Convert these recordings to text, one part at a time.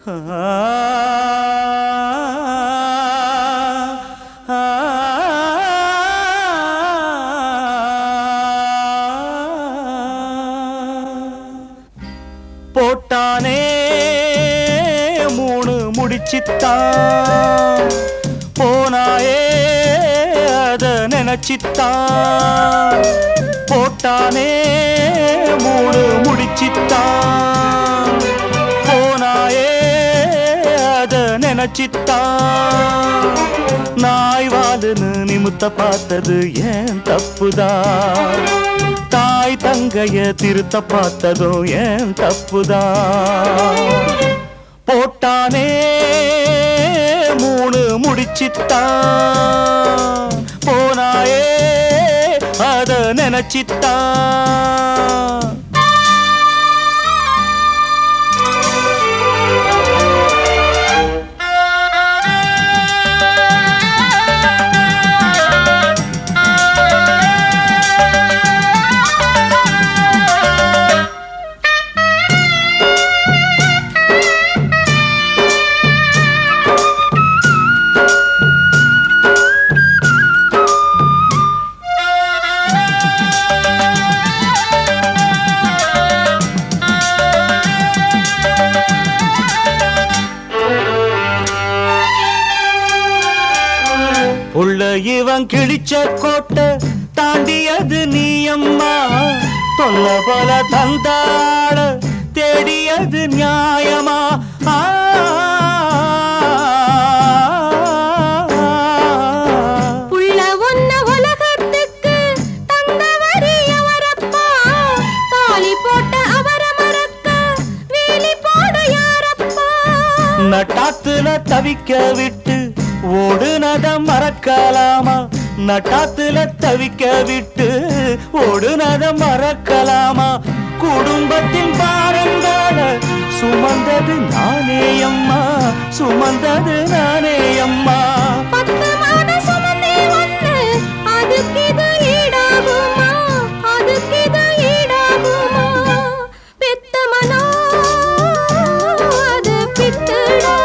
போட்டானே மூணு முடிச்சித்தான் போனாயே அத நினைச்சித்தான் போட்டானே மூணு முடிச்சித்தான் போனாயே அத நினைச்சித்தான் நாய் வாலுன்னு நிமித்த பார்த்தது ஏன் தப்புதான் தாய் தங்கைய திருத்த பார்த்ததும் ஏன் தப்புதான் போட்டானே மூணு முடிச்சித்தான் போனாயே அத நினைச்சித்தான் உள்ள இவன் கிழிச்ச கோட்டை தாண்டியது நீயம்மா தொல்ல பல தந்தாள தேடியது நியாயமா ஆ. புள்ள ஒன்ன உலகத்துக்கு தந்தவரு எவரப்பா தாலி போட்ட அவர மறக்க வேலி போட யாரப்பா நட்டாத்துல தவிக்க விட்டு ஓடுனத மறக்கலாமா நட்டாத்துல தவிக்க விட்டு ஓடுனத மறக்கலாமா குடும்பத்தின் பாரங்கள சுமந்தது நானே அம்மா சுமந்தது நானே அம்மா பத்து மாத சுமந்தே ஒண்ணு அதுக்கு இது ஈடாகுமா அதுக்கு இது ஈடாகுமா பெத்த மனோ அது பித்துடா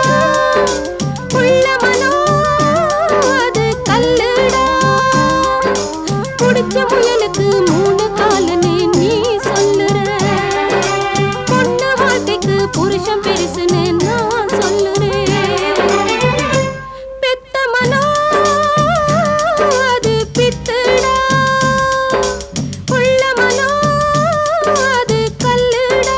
உள்ள மனோ அது கல்லுடா புடிச்ச முயலுக்கு மூணு காலுன்னு நீ சொல்லுற பொண்ணு வாழ்க்கைக்கு புருஷன் பெருசுன்னு நான் சொல்லுறேன் பெத்த மனோ அது பித்துடா உள்ள மனோ அது கல்லுடா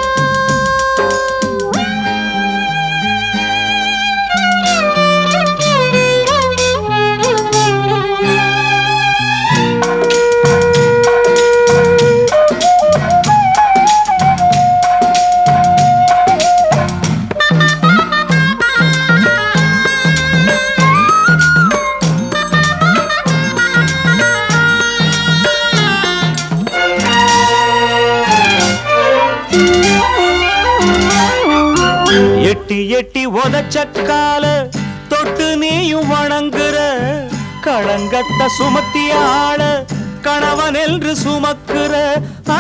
எட்டி எட்டி உதச்சக்கால தொட்டு நீயும் வணங்குற களங்கத்த சுமத்திய ஆள கணவன் என்று சுமக்குற ஆ.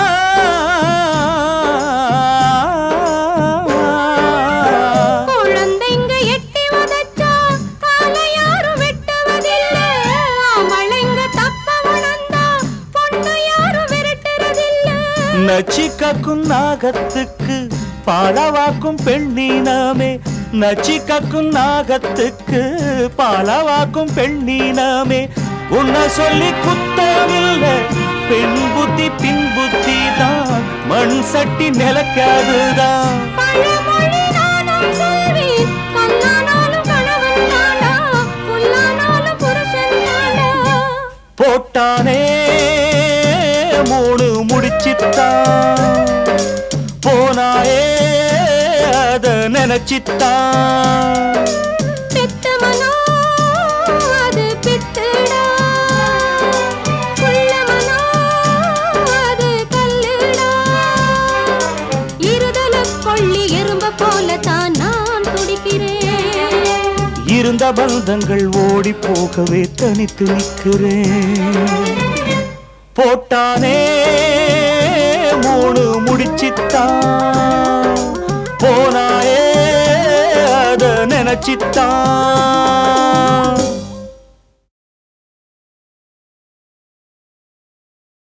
குழந்தைங்க எட்டி உதைச்சா காலை யாரும் வெட்டுவதில்ல ஆம்பளைங்க தப்ப உணர்ந்தா பொண்ணு யாரும் விரட்டுறதில்ல நச்சிக்கக்கும் நாகத்துக்கு பாலவாக்கும் பெண்ணீனாமே நச்சிக்கக்கும் நாகத்துக்கு பாலவாக்கும் பெண்ணீனாமே உன்னை சொல்லி குத்தமில்ல பெண் புத்தி பின் புத்தி தான் மண் சட்டி நிலக்காதுதான் பழமொழி நானும் சொல்வேன் கல்லானாலும் கணவன் தானா புல்லானாலும் புருஷன் தானா போட்டானே மூணு முடிச்சித்தான் போனாயே அத நினைச்சித்தான் பெத்த மனோ அது பித்துடா புள்ள மனோ அது கல்லுடா இருதல கொள்ளி எறும்ப போல தான் நான் துடிக்கிறேன் இருந்த பந்தங்கள் ஓடி போகவே தனித்து நிற்கிறேன் போட்டானே மூணு முடிச்சித்தான் போனாயே நினைச்சித்தான்